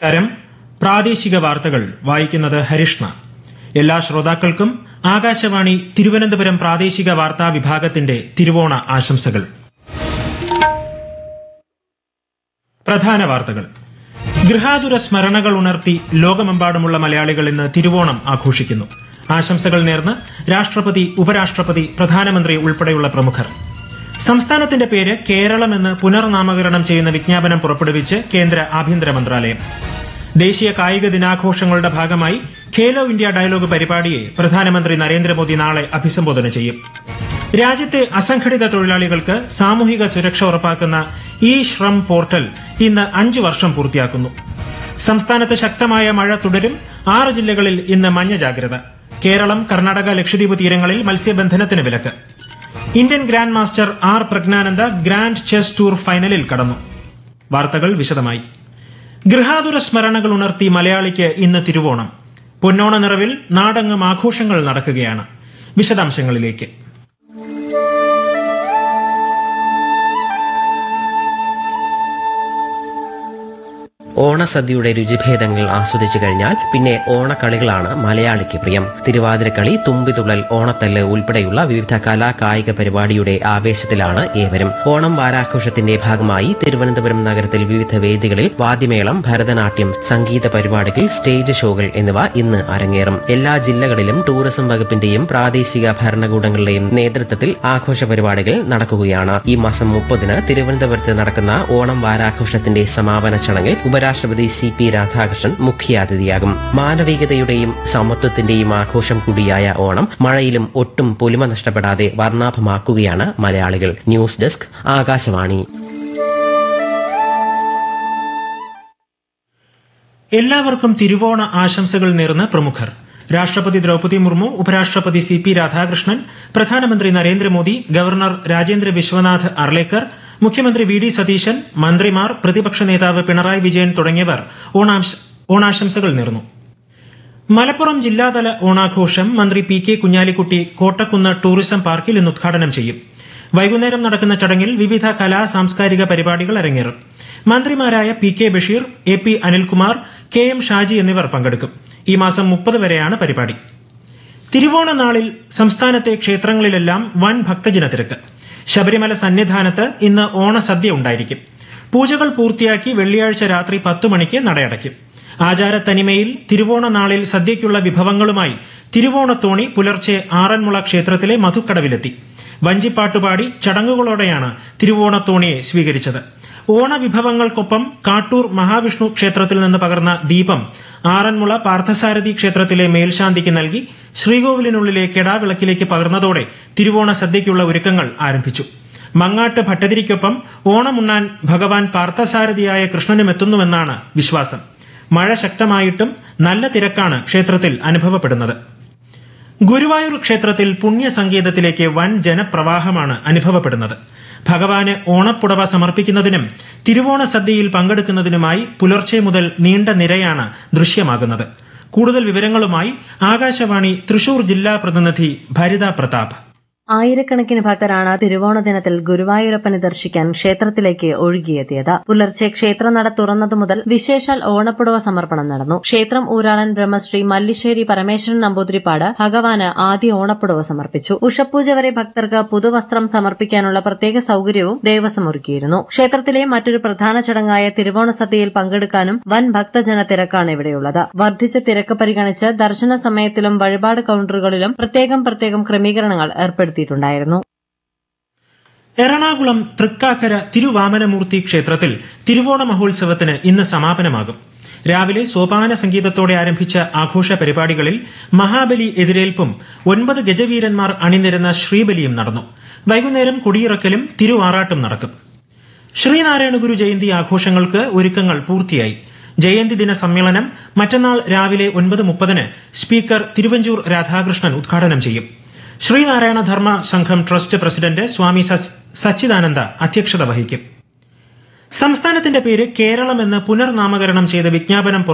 നമസ്കാരം പ്രാദേശിക വാർത്തകൾ വായിക്കുന്നത് ഹരിഷ്ണ എല്ലാ ശ്രോതാക്കൾക്കും ആകാശവാണി തിരുവനന്തപുരം പ്രാദേശിക വാർത്താ വിഭാഗത്തിന്റെ തിരുവോണ ആശംസകൾ പ്രധാന വാർത്തകൾ ഗൃഹാതുര സ്മരണകൾ ഉണർത്തി ലോകമെമ്പാടുമുള്ള മലയാളികൾ ഇന്ന് തിരുവോണം ആഘോഷിക്കുന്നു ആശംസകൾ നേർന്ന് രാഷ്ട്രപതി ഉപരാഷ്ട്രപതി പ്രധാനമന്ത്രി ഉൾപ്പെടെയുള്ള പ്രമുഖർ സംസ്ഥാനത്തിന്റെ പേര് കേരളമെന്ന് പുനർനാമകരണം ചെയ്യുന്ന വിജ്ഞാപനം പുറപ്പെടുവിച്ച് കേന്ദ്ര ആഭ്യന്തര മന്ത്രാലയം ദേശീയ കായിക ദിനാഘോഷങ്ങളുടെ ഭാഗമായി ഖേലോ ഇന്ത്യ ഡയലോഗ് പരിപാടിയെ പ്രധാനമന്ത്രി നരേന്ദ്രമോദി നാളെ അഭിസംബോധന ചെയ്യും രാജ്യത്തെ അസംഘടിത തൊഴിലാളികൾക്ക് സാമൂഹിക സുരക്ഷ ഉറപ്പാക്കുന്ന ഇ ശ്രം പോർട്ടൽ ഇന്ന് അഞ്ചു വർഷം പൂർത്തിയാക്കുന്നു സംസ്ഥാനത്ത് ശക്തമായ മഴ തുടരും ആറ് ജില്ലകളിൽ ഇന്ന് മഞ്ഞ ജാഗ്രത കേരളം കർണാടക ലക്ഷദ്വീപ് തീരങ്ങളിൽ മത്സ്യബന്ധനത്തിന് വിലക്ക് Indian grandmaster R Praggnanandhaa grand chess tour ഫൈനലിൽ കടന്നു വാർത്തകൾ വിശദമായി ഗൃഹാതുര സ്മരണകൾ ഉണർത്തി മലയാളിക്ക് ഇന്ന് തിരുവോണം പൊന്നോണ നിറവിൽ നാടെങ്ങും ആഘോഷങ്ങൾ നടക്കുകയാണ് വിശദാംശങ്ങളിലേക്ക് ഓണസദ്യയുടെ രുചിഭേദങ്ങൾ ആസ്വദിച്ചു കഴിഞ്ഞാൽ പിന്നെ ഓണക്കളികളാണ് മലയാളിക്ക് പ്രിയം തിരുവാതിരക്കളി തുമ്പിതുള്ളൽ ഓണത്തല്ല് ഉൾപ്പെടെയുള്ള വിവിധ കലാ കായിക പരിപാടിയുടെ ആവേശത്തിലാണ് ഏവരും ഓണം വാരാഘോഷത്തിന്റെ ഭാഗമായി തിരുവനന്തപുരം നഗരത്തിൽ വിവിധ വേദികളിൽ വാദ്യമേളം ഭരതനാട്യം സംഗീത പരിപാടികൾ സ്റ്റേജ് ഷോകൾ എന്നിവ ഇന്ന് അരങ്ങേറും എല്ലാ ജില്ലകളിലും ടൂറിസം വകുപ്പിന്റെയും പ്രാദേശിക ഭരണകൂടങ്ങളുടെയും നേതൃത്വത്തിൽ ആഘോഷ പരിപാടികൾ നടക്കുകയാണ് ഈ മാസം മുപ്പതിന് തിരുവനന്തപുരത്ത് നടക്കുന്ന ഓണം വാരാഘോഷത്തിന്റെ സമാപന ചടങ്ങിൽ ഉപരാഷ്ട്രപതി സി പി രാധാകൃഷ്ണൻ മുഖ്യാതിഥിയാകും മാനവികതയുടെയും സമത്വത്തിന്റെയും ആഘോഷം കൂടിയായ ഓണം മഴയിലും ഒട്ടും പൊലിമ നഷ്ടപ്പെടാതെ വർണ്ണാഭമാക്കുകയാണ് മലയാളികൾ ന്യൂസ് ഡെസ്ക് ആകാശവാണി എല്ലാവർക്കും തിരുവോണ ആശംസകൾ നേർന്ന് പ്രമുഖർ രാഷ്ട്രപതി ദ്രൌപദി മുർമു ഉപരാഷ്ട്രപതി സി പി രാധാകൃഷ്ണൻ പ്രധാനമന്ത്രി നരേന്ദ്രമോദി ഗവർണർ രാജേന്ദ്ര വിശ്വനാഥ് അർലേക്കർ മുഖ്യമന്ത്രി വി ഡി സതീശൻ മന്ത്രിമാർ പ്രതിപക്ഷ നേതാവ് പിണറായി വിജയൻ തുടങ്ങിയവർ ഓണാംശ- ഓണാശംസകൾ നേർന്നു മലപ്പുറം ജില്ലാതല ഓണാഘോഷം മന്ത്രി P K Kunhalikutty Kottakkunnu tourism പാർക്കിൽ ഇന്ന് ഉദ്ഘാടനം ചെയ്യും വൈകുന്നേരം നടക്കുന്ന ചടങ്ങിൽ വിവിധ കലാ സാംസ്കാരിക പരിപാടികൾ അരങ്ങേറും മന്ത്രിമാരായ P K Basheer A P Anilkumar K M Shaji എന്നിവർ പങ്കെടുക്കും ഈ മാസം മുപ്പത് വരെയാണ് പരിപാടി തിരുവോണ നാളിൽ സംസ്ഥാനത്തെ ക്ഷേത്രങ്ങളിലെല്ലാം വൻ ഭക്തജന തിരക്ക് ശബരിമല സന്നിധാനത്ത് ഇന്ന് ഓണസദ്യ ഉണ്ടായിരിക്കും പൂജകൾ പൂർത്തിയാക്കി വെള്ളിയാഴ്ച രാത്രി പത്തു മണിക്ക് നടയടയ്ക്കും ആചാരത്തനിമയിൽ തിരുവോണ നാളിൽ സദ്യയ്ക്കുള്ള വിഭവങ്ങളുമായി തിരുവോണത്തോണി പുലർച്ചെ ആറന്മുള ക്ഷേത്രത്തിലെ മധുക്കടവിലെത്തി വഞ്ചിപ്പാട്ടുപാടി ചടങ്ങുകളോടെയാണ് തിരുവോണത്തോണിയെ സ്വീകരിച്ചത് ഓണവിഭവങ്ങൾക്കൊപ്പം കാട്ടൂർ മഹാവിഷ്ണു ക്ഷേത്രത്തിൽ നിന്ന് പകർന്ന ദീപം ആറന്മുള പാർത്ഥസാരഥി ക്ഷേത്രത്തിലെ മേൽശാന്തിക്ക് നൽകി ശ്രീകോവിലിനുള്ളിലെ കെടാവിളക്കിലേക്ക് പകർന്നതോടെ തിരുവോണ സദ്യയ്ക്കുള്ള ഒരുക്കങ്ങൾ ആരംഭിച്ചു മങ്ങാട്ട് ഭട്ടതിരിക്കൊപ്പം ഓണമുണ്ണാൻ ഭഗവാൻ പാർത്ഥസാരഥിയായ കൃഷ്ണനും എത്തുന്നുവെന്നാണ് വിശ്വാസം മഴ ശക്തമായിട്ടും നല്ല തിരക്കാണ് ക്ഷേത്രത്തിൽ അനുഭവപ്പെടുന്നത് ഗുരുവായൂർ ക്ഷേത്രത്തിൽ പുണ്യസങ്കേതത്തിലേക്ക് വൻ ജനപ്രവാഹമാണ് അനുഭവപ്പെടുന്നത് ഭഗവാന് ഓണപ്പുടവ സമർപ്പിക്കുന്നതിനും തിരുവോണ സദ്യയിൽ പങ്കെടുക്കുന്നതിനുമായി പുലർച്ചെ മുതൽ നീണ്ട നിരയാണ് ദൃശ്യമാകുന്നത് കൂടുതൽ വിവരങ്ങളുമായി ആകാശവാണി തൃശൂർ ജില്ലാ പ്രതിനിധി ഭരിത പ്രതാപ് ആയിരക്കണക്കിന് ഭക്തരാണ് തിരുവോണ ദിനത്തിൽ ഗുരുവായൂരപ്പനെ ദർശിക്കാൻ ക്ഷേത്രത്തിലേക്ക് ഒഴുകിയെത്തിയത് പുലർച്ചെ ക്ഷേത്രനട തുറന്നതു മുതൽ വിശേഷാൽ ഓണപ്പുടവ സമർപ്പണം നടന്നു ക്ഷേത്രം ഊരാളൻ ബ്രഹ്മശ്രീ മല്ലിശ്ശേരി പരമേശ്വരൻ നമ്പൂതിരിപ്പാട് ഭഗവാന് ആദ്യ ഓണപ്പുടവ സമർപ്പിച്ചു ഉഷപ്പൂജ വരെ ഭക്തർക്ക് പുതുവസ്ത്രം സമർപ്പിക്കാനുള്ള പ്രത്യേക സൌകര്യവും ദേവസ്വം ഒരുക്കിയിരുന്നു ക്ഷേത്രത്തിലെ മറ്റൊരു പ്രധാന ചടങ്ങായ തിരുവോണ സദ്യയിൽ പങ്കെടുക്കാനും വൻ ഭക്തജന തിരക്കാണ് ഇവിടെയുള്ളത് വർദ്ധിച്ച തിരക്ക് പരിഗണിച്ച് ദർശന സമയത്തിലും വഴിപാട് കൌണ്ടറുകളിലും പ്രത്യേകം പ്രത്യേകം ക്രമീകരണങ്ങൾ ഏർപ്പെടുത്തിയിട്ടുണ്ടായിരുന്നു എറണാകുളം തൃക്കാക്കര തിരുവാമനമൂർത്തി ക്ഷേത്രത്തിൽ തിരുവോണ മഹോത്സവത്തിന് ഇന്ന് സമാപനമാകും രാവിലെ സോപാന സംഗീതത്തോടെ ആരംഭിച്ച ആഘോഷ പരിപാടികളിൽ മഹാബലി എതിരേൽപ്പും ഒൻപത് ഗജവീരന്മാർ അണിനിരന്ന ശ്രീബലിയും നടന്നു വൈകുന്നേരം കൊടിയിറക്കലും തിരുവാറാട്ടും നടക്കും ശ്രീനാരായണ ഗുരു ജയന്തി ആഘോഷങ്ങൾക്ക് ഒരുക്കങ്ങൾ പൂർത്തിയായി ജയന്തി ദിന സമ്മേളനം മറ്റന്നാൾ രാവിലെ ഒൻപത് മുപ്പതിന് സ്പീക്കർ തിരുവഞ്ചൂർ രാധാകൃഷ്ണൻ ഉദ്ഘാടനം ചെയ്യും ശ്രീനാരായണ ധർമ്മ സംഘം ട്രസ്റ്റ് പ്രസിഡന്റ് സ്വാമി സച്ച്- സച്ചിദാനന്ദ അധ്യക്ഷത വഹിക്കും സംസ്ഥാനത്തിന്റെ പേര് കേരളം എന്ന് പുനർനാമകരണം ചെയ്ത വിജ്ഞാപനം പുറ